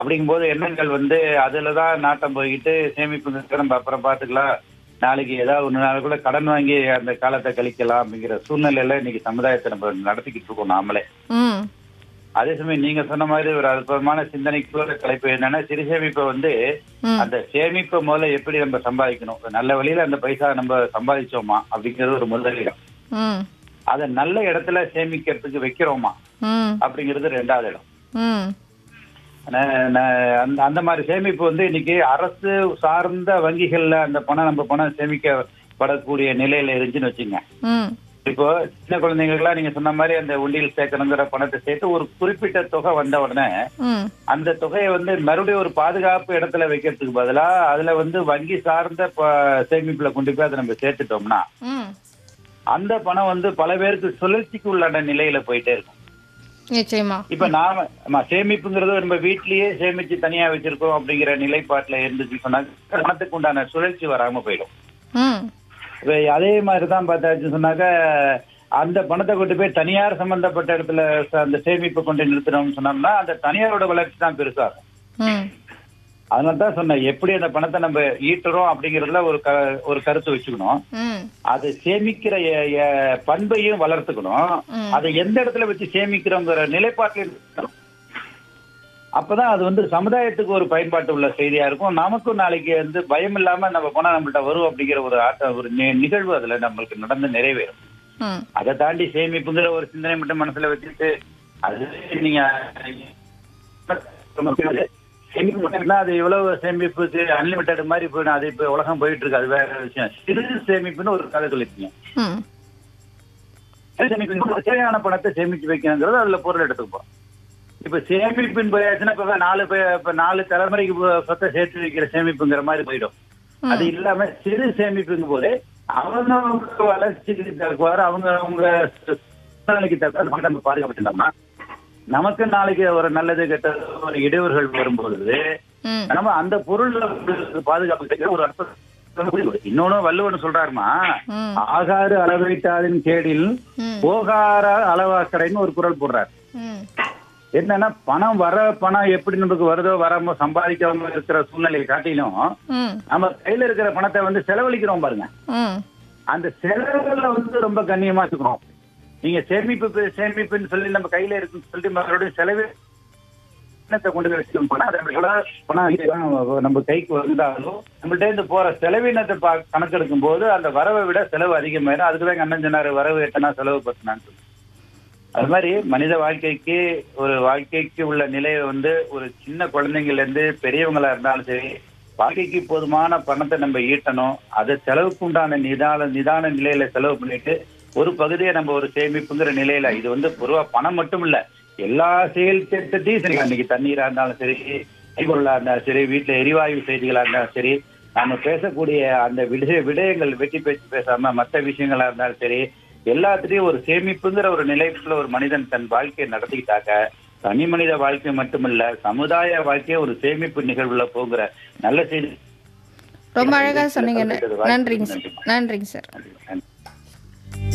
அப்படிங்கும்போது எண்ணங்கள் வந்து அதுல தான் நாட்டம் போய்கிட்டு சேமிப்புங்கிறது நம்ம அப்புறம் பார்த்துக்கலாம் நாளைக்கு ஏதாவது ஒரு நாளுக்குள்ள கடன் வாங்கி அந்த காலத்தை கழிக்கலாம் அப்படிங்கிற சூழ்நிலையில இன்னைக்கு சமுதாயத்தை நம்ம நடத்திக்கிட்டு இருக்கோம் நாமளே ம் அதே சமயம் நீங்க சொன்ன மாதிரி ஒரு அற்புதமான சிந்தனைக்குள்ள தலைப்பு என்னன்னா சிறு சேமிப்பை வந்து ம் அந்த சேமிப்பை முதல்ல எப்படி நம்ம சம்பாதிக்கணும் நல்ல வழியில அந்த பைசா நம்ம சம்பாதிச்சோமா அப்படிங்கிறது ஒரு முதலிடம் ம் அதை நல்ல இடத்துல சேமிக்கிறதுக்கு வைக்கிறோமா ம் அப்படிங்கிறது ரெண்டாவது இடம் ம் ந- ந- அந்த அந்த மாதிரி சேமிப்பு வந்து இன்னைக்கு அரசு சார்ந்த வங்கிகள்ல அந்த பணம் நம்ம பணம் சேமிக்கப்படக்கூடிய நிலையில இருந்துச்சுன்னு வச்சுங்க ம் இப்போ சின்ன குழந்தைங்களுக்குலாம் நீங்க சொன்ன மாதிரி அந்த உண்டியல் சேர்க்கணுங்கிற பணத்தை சேர்த்து ஒரு குறிப்பிட்ட தொகை வந்த உடனே ம் அந்த தொகையை வந்து மறுபடியும் ஒரு பாதுகாப்பு இடத்துல வைக்கிறதுக்கு பதிலா அதுல வந்து வங்கி சார்ந்த ப- சேமிப்புல கொண்டு போய் அதை நம்ம சேர்த்துட்டோம்னா ம் அந்த பணம் வந்து பல பேருக்கு சுழற்சிக்கு உள்ளான நிலையில போயிட்டே இருக்கும் நிச்சயமா இப்ப நாம ஆமா, சேமிப்புங்கிறது நம்ம வீட்லயே சேமிச்சு தனியா வச்சிருக்கோம் அப்படிங்கிற நிலைப்பாட்டுல இருந்துச்சு சொன்னா பணத்துக்கு உண்டான சுழற்சி வராம போயிடும் ம் இப்ப அதே மாதிரிதான் பார்த்தாச்சு சொன்னாக்க அந்த பணத்தை கொண்டு போய் தனியார் சம்பந்தப்பட்ட இடத்துல ச- அந்த சேமிப்பை கொண்டு நிறுத்தினோம்னு சொன்னோம்னா அந்த தனியாரோட வளர்ச்சி தான் பெருசாகும் ம் அதனால தான் சொன்னேன் எப்படி அந்த பணத்தை நம்ம ஈட்டுறோம் அப்படிங்கறதுல ஒரு க ஒரு கருத்து வச்சுக்கணும் ம் அது சேமிக்கிற எ- எ- பண்பையும் வளர்த்துக்கணும் ம். அதை எந்த இடத்துல வச்சு சேமிக்கிறோங்கிற நிலைப்பாட்டில் இருக்கணும். அப்பதான் அது வந்து சமுதாயத்துக்கு ஒரு பயன்பாட்டு உள்ள செய்தியா இருக்கும் நமக்கும் நாளைக்கு வந்து பயம் இல்லாம நம்ம பணம் நம்மள்ட்ட வரும் அப்படிங்கிற ஒரு ஆட்ட ஒரு நி- நிகழ்வு அதுல நம்மளுக்கு நடந்து நிறைவேறும் ம் அதை தாண்டி சேமிப்புங்கிற ஒரு சிந்தனை மட்டும் மனசுல வச்சுட்டு அது நீங்க சேமிப்பு மட்டும் இருந்தா அது எவ்வளவு சேமிப்புக்கு அன்லிமிட்டட் மாதிரி போயிடும் அது இப்ப உலகம் போயிட்டு இருக்கு அது வேற விஷயம் சிறு சேமிப்புன்னு ஒரு கதை சொல்லிருக்கீங்க ம் சேமிப்பு ஒரு தேவையான பணத்தை சேமிச்சு வைக்கணுங்கிறது அதுல பொருள் எடுத்துப்போம் இப்ப சேமிப்பின் போயாச்சுன்னா இப்ப நாலு பே- இப்ப நாலு தலைமுறைக்கு போ- சொத்தை சேர்த்து வைக்கிற சேமிப்புங்கிற மாதிரி போயிடும் அது இல்லாம சிறு சேமிப்புங்கும் போது அவங்க அவங்க வளர்ச்சிக்கு தகுவாறு அவங்க அவங்க சூழ்நிலைக்கு தக்க அந்த பணத்தை நம்ம பாதுகாப்பிட்டோம்னா நமக்கு நாளைக்கு ஒரு நல்லது கெட்ட ஒரு இடையூறுகள் வரும்போது ம் நம்ம அந்த பொருள்ல பாதுகாப்பு கிடைக்கிற ஒரு அர்த்தம் இன்னொன்னு வள்ளுவன் சொல்றாருமா ம் ஆகாறு அளவைட்டாதின் கேடில் ம் போகார அளவாக்கடைன்னு ஒரு குரல் போடுறாரு ம் என்னன்னா பணம் வர பணம் எப்படி நமக்கு வருதோ வராம சம்பாதிக்காம இருக்கிற சூழ்நிலையை காட்டிலும் ம் நம்ம கையில இருக்கிற பணத்தை வந்து செலவழிக்கிறோம் பாருங்க ம் அந்த செலவுல வந்து ரொம்ப கண்ணியமா வச்சுக்கணும் நீங்க சேமிப்பு பே- சேமிப்புன்னு சொல்லி நம்ம கையில இருக்குன்னு சொல்லிட்டு மறுபடியும் செலவு பணத்தை கொண்டு போய் வச்சுக்கணும் பணம் அதை எவ்வளவு பணம் இதெல்லாம் நம்ம கைக்கு வந்தாலும் நம்மள்ட்ட இருந்து போற செலவினத்தை பா கணக்கெடுக்கும் போது அந்த வரவை விட செலவு அதிகமாயிரும் அதுக்குதான் அண்ணன் சொன்னாரு வரவு எட்டனா செலவு பத்தினான்னு சொல்லி அது மாதிரி மனித வாழ்க்கைக்கு ஒரு வாழ்க்கைக்கு உள்ள நிலையை வந்து ஒரு சின்ன குழந்தைங்கள்ல இருந்து பெரியவங்களா இருந்தாலும் சரி வாழ்க்கைக்கு போதுமான பணத்தை நம்ம ஈட்டணும் அதை செலவுக்கு உண்டான நிதான நிதான நிலையில செலவு பண்ணிட்டு ஒரு பகுதியை நம்ம ஒரு சேமிப்புங்கிற நிலையில இது வந்து பொதுவா பணம் மட்டும் இல்ல எல்லா செயல் திட்டத்தையும் சரி இன்னைக்கு தண்ணீரா இருந்தாலும் சரி எரிபொருளா இருந்தாலும் சரி வீட்டுல எரிவாயு செய்திகளா இருந்தாலும் சரி நம்ம பேசக்கூடிய அந்த விடய விடயங்கள் வெட்டி பேச்சு பேசாம மற்ற விஷயங்களா இருந்தாலும் சரி எல்லாத்துலயும் ஒரு சேமிப்புங்கிற ஒரு நிலைக்குள்ள ஒரு மனிதன் தன் வாழ்க்கையை நடத்திக்கிட்டாக்க தனி மனித வாழ்க்கை மட்டுமல்ல சமுதாய வாழ்க்கையே ஒரு சேமிப்பு நிகழ்வுல போகிற நல்ல செய்தி ரொம்ப அழகா சொன்னீங்க நன்றிங்க சார் நன்றிங்க சார் நன்றி